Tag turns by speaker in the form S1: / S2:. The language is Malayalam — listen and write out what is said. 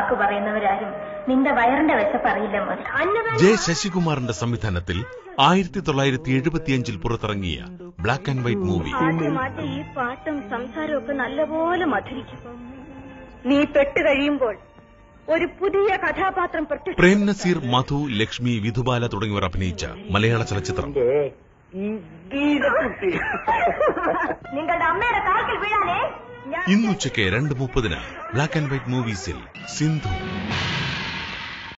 S1: വാക്ക് പറയുന്നവരാരും നിന്റെ വയറിന്റെ വിശപ്പറിയില്ല മോനെ അന്നദാനം
S2: ജെ ശശികുമാറിന്റെ സംവിധാനത്തിൽ ആയിരത്തി തൊള്ളായിരത്തി എഴുപത്തിയഞ്ചിൽ പുറത്തിറങ്ങിയ ബ്ലാക്ക് ആൻഡ് വൈറ്റ് മൂവി
S1: ആദ്യമായിട്ട് ഈ പാട്ടും സംസാരവും ഒക്കെ നല്ലപോലെ മധുരിക്കും നീ പെട്ട് കഴിയുമ്പോൾ ഒരു പുതിയ കഥാപാത്രം പ്രത്യക്ഷ
S2: പ്രേം നസീർ മധു ലക്ഷ്മി വിധുബാല തുടങ്ങിയവർ അഭിനയിച്ച മലയാള ചലച്ചിത്രം
S1: നിങ്ങളുടെ അമ്മയുടെ കാൽക്കൽ വീഴാനേ ഞാൻ
S2: ഇന്നുച്ചയ്ക്ക് രണ്ട് മുപ്പതിന് ബ്ലാക്ക് ആൻഡ് വൈറ്റ് മൂവീസിൽ സിന്ധു